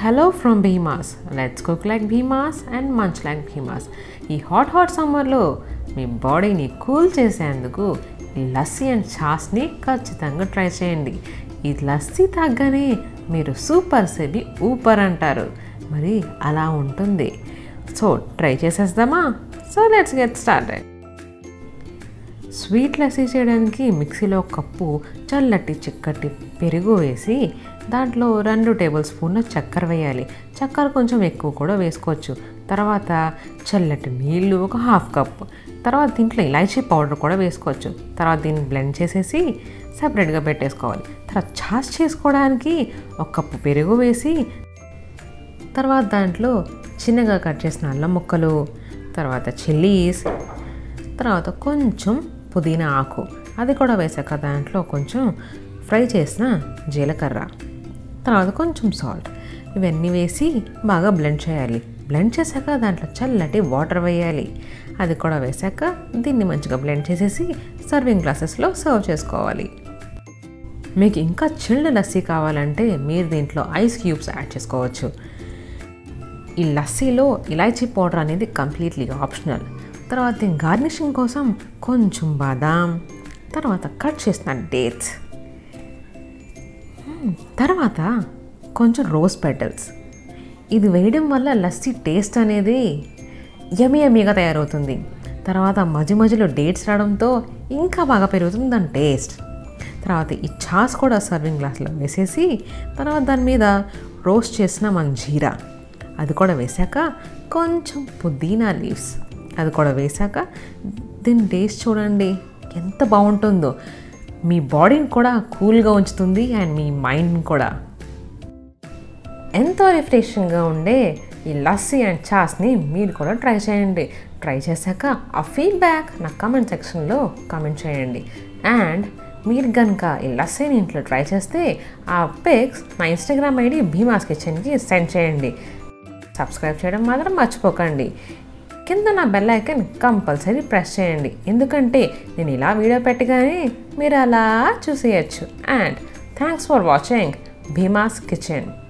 hello from Bheemas let's cook like Bheemas and munch like Bheemas ఈ hot hot సమ్మర్లో మీ బాడీని cool చేసేందుకు ఈ లస్సీ అండ్ ఛాస్ని ఖచ్చితంగా ట్రై చేయండి ఈ లస్సీ తగ్గనే మీరు సూపర్ సెబి ఊపర్ అంటారు మరి అలా ఉంటుంది సో ట్రై చేసేద్దామా so let's get started sweet lassi చేయడానికి మిక్సీలో ఒక కప్పు చల్లటి చిక్కటి పెరుగు వేసి దాంట్లో రెండు టేబుల్ స్పూన్ల చక్కెర వేయాలి చక్కెర కొంచెం ఎక్కువ కూడా వేసుకోవచ్చు తర్వాత చల్లటి నీళ్ళు ఒక హాఫ్ కప్ తర్వాత దీంట్లో ఇలాచీ పౌడర్ కూడా వేసుకోవచ్చు తర్వాత దీన్ని బ్లెండ్ చేసేసి సపరేట్గా పెట్టేసుకోవాలి తర్వాత చాస్ చేసుకోవడానికి ఒక కప్పు పెరుగు వేసి తర్వాత దాంట్లో చిన్నగా కట్ చేసిన అల్లం ముక్కలు తర్వాత చిల్లీస్ తర్వాత కొంచెం పుదీనా ఆకు అది కూడా వేసాక దాంట్లో కొంచెం ఫ్రై చేసిన జీలకర్ర తర్వాత కొంచెం సాల్ట్ ఇవన్నీ వేసి బాగా బ్లెండ్ చేయాలి బ్లెండ్ చేశాక దాంట్లో చల్లటి వాటర్ వేయాలి అది కూడా వేసాక దీన్ని మంచిగా బ్లెండ్ చేసేసి సర్వింగ్ గ్లాసెస్లో సర్వ్ చేసుకోవాలి మీకు ఇంకా చిల్డ్ లస్సీ కావాలంటే మీరు దీంట్లో ఐస్ క్యూబ్స్ యాడ్ చేసుకోవచ్చు ఈ లస్సీలో ఇలాచీ పౌడర్ అనేది కంప్లీట్లీ ఆప్షనల్ తర్వాత దీని గార్నిషింగ్ కోసం కొంచెం బాదాం తర్వాత కట్ చేసిన డేట్స్ తర్వాత కొంచెం రోజ్ పెటల్స్ ఇది వేయడం వల్ల లస్సీ టేస్ట్ అనేది యమి యమీగా తయారవుతుంది తర్వాత మధ్య మధ్యలో డేట్స్ రావడంతో ఇంకా బాగా పెరుగుతుంది దాని టేస్ట్ తర్వాత ఈ చాస్ కూడా సర్వింగ్ గ్లాస్లో వేసేసి తర్వాత దాని మీద రోస్ట్ చేసిన మన జీరా అది కూడా వేసాక కొంచెం పుదీనా లీవ్స్ అది కూడా వేసాక దీని టేస్ట్ చూడండి ఎంత బాగుంటుందో మీ బాడీని కూడా కూల్గా ఉంచుతుంది అండ్ మీ మైండ్ని కూడా ఎంతో రిఫ్రెషింగ్గా ఉండే ఈ లస్సీ అండ్ చాస్ని మీరు కూడా ట్రై చేయండి ట్రై చేశాక ఆ ఫీడ్బ్యాక్ నా కామెంట్ సెక్షన్లో కామెంట్ చేయండి అండ్ మీరు కనుక ఈ లస్సీని ఇంట్లో ట్రై చేస్తే ఆ పిక్స్ నా ఇన్స్టాగ్రామ్ ఐడి భీమాస్ కిచెన్కి సెండ్ చేయండి సబ్స్క్రైబ్ చేయడం మాత్రం మర్చిపోకండి కింద నా బెల్ ఐకన్ కంపల్సరీ ప్రెస్ చేయండి ఎందుకంటే నేను ఇలా వీడియో పెట్టగానే మీరు అలా చూసేయచ్చు and thanks for watching Bheemas kitchen